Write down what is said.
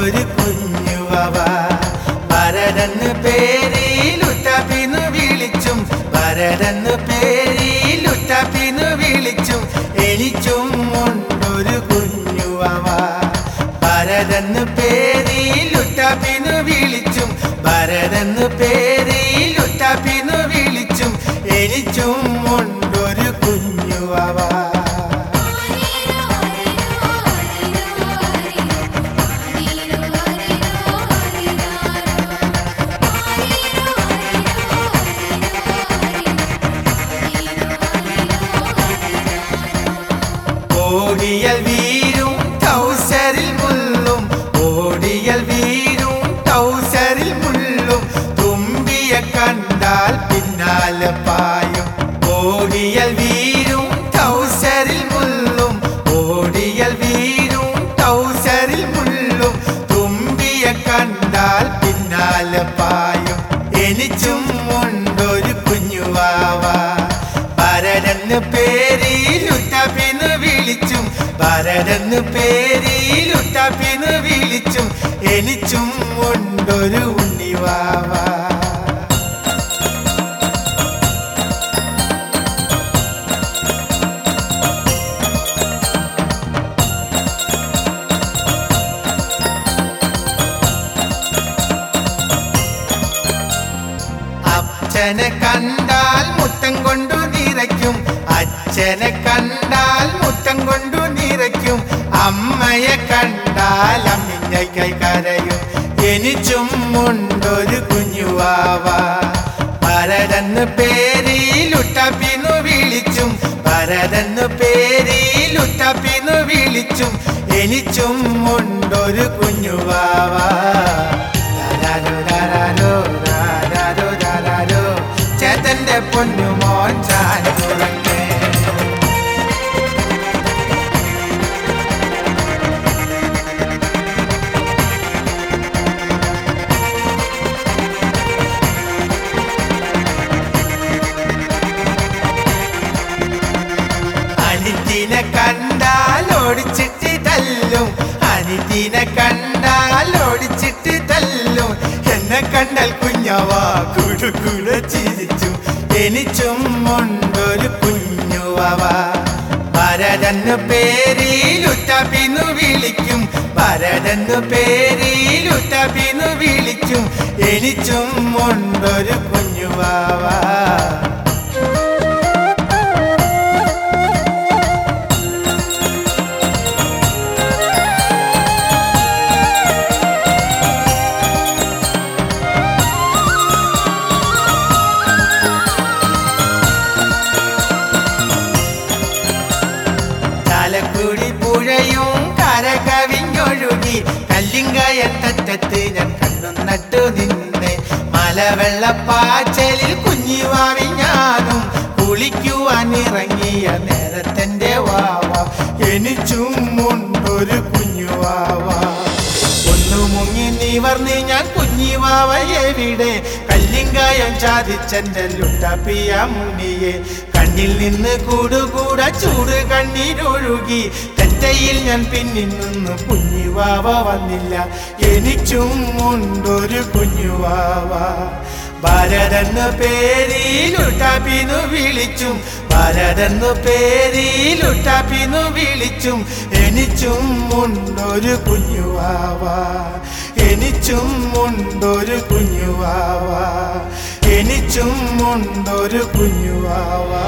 ഉണ്ടൊരു കുഞ്ഞുവവ ഭരതന്ന് പേരിലുറ്റപ്പിന്നു വിളിച്ചും ഭരതന്ന് പേരിലുറ്റപ്പിന്നു വിളിച്ചും എനിച്ചും ഉണ്ടൊരു കുഞ്ഞുവവ ഭരതന്ന് പേരിലുറ്റപ്പിന്നു വിളിച്ചും ഭരതന്ന് പേരിലുറ്റപ്പിന്നു വിളിച്ചും എനിച്ചും ഉണ്ടൊരു കുഞ്ഞുവവ ഓടിയൽ വീരും ടൗസറിൽ മുള്ളും ഓടിയൽ വീരും ടൗസറിൽ മുള്ളും തുമ്പിയെ കണ്ടാൽ പിന്നാലെ പായും ഓടിയൽ വീരും ടൗസറിൽ മുള്ളും ഓടിയൽ വീരും ടൗസറിൽ മുള്ളും തുമ്പിയെ കണ്ടാൽ പിന്നാലെ പായും എനിച്ചും ഉണ്ടൊരു കുഞ്ഞുവാവ ഭരതന്ന് പേരിലുട്ടപ്പിന്ന് വിളിച്ചും ഭരതന്ന് പേരിലുട്ടപ്പിന്ന് വിളിച്ചും എനിച്ചും ഉണ്ടൊരു ഉണ്ണിവാവ അച്ഛനെ കണ്ടാൽ മുത്തം കൊണ്ടു നിറയ്ക്കും അച്ഛനെ കണ്ടാൽ മുത്തം കൊണ്ടു നിറയ്ക്കും അമ്മയെ കണ്ടാൽ അമ്മിഞ്ഞൈക്കൈ കരയും എനിച്ചും ഉണ്ടൊരു കുഞ്ഞുവാവ ഭരതന്ന് പേരിലുട്ടപ്പിന്നു വിളിച്ചും ഭരതന്ന് പേരിലുട്ടപ്പിന്നു വിളിച്ചും എനിച്ചും ഉണ്ടൊരു കുഞ്ഞുവാവ ലാലാലോ ലാലാലോ ലാലാലോ ലാലാലോ ചേതന്റെ പൊന്നുമോൻ ചാനുറങ്ങേ അനിതിനെ കണ്ടാൽ ഓടിച്ചിട്ട് തല്ലും അനിതിനെ കണ്ടാൽ ഓടിച്ചിട്ട് തല്ലും എന്നെ കണ്ടാൽ കുഞ്ഞവാ കുടുകുട ചിരിച്ചു എനിച്ചും ഉണ്ടൊരു കുഞ്ഞുവവ ഭരതന്ന് പേരിലുട്ടപ്പിന്നു വിളിക്കും ഭരതന്ന് പേരിലുട്ടപ്പിന്നു വിളിക്കും എനിച്ചും ഉണ്ടൊരു കുഞ്ഞുവാവ ചാലക്കുടി പുഴയും കരകവിഞ്ഞൊഴുകി കല്ലിങ്കയത്തറ്റത്ത് ഞാൻ കണ്ണു നട്ടു നിന്നെ മലവെള്ളപ്പാച്ചലിൽ കുഞ്ഞിവാവി ഞാനും കുളിക്കുവാൻ ഇറങ്ങിയ നേരത്തെന്റെ വാവ എനിച്ചും ഉണ്ടൊരു കുഞ്ഞുവാവ ഒന്നു മുങ്ങി നിവർന്ന് ഞാൻ കുഞ്ഞിവാവ എവിടെ കല്ലിങ്കായം ചാതിച്ചെന്റെ ലുട്ടപ്പിയ മുനിയെ കണ്ണിൽ നിന്ന് കൂടുകൂട ചൂട് കണ്ണീരൊഴുകി തെറ്റയിൽ ഞാൻ പിന്നിൽ നിന്ന് കുഞ്ഞുവാവ വന്നില്ല എനിച്ചും ഉണ്ടൊരു കുഞ്ഞുവാവ ഭരതെന്ന് പേരിലുട്ടാപ്പിന്നു വിളിച്ചും ഭരതെന്ന് പേരിലുട്ടാപ്പിന്നു വിളിച്ചും എനിച്ചും ഉണ്ടൊരു കുഞ്ഞുവാവ എനിച്ചും ഉണ്ടൊരു കുഞ്ഞുവാവ എനിച്ചും ഉണ്ടൊരു കുഞ്ഞുവാവ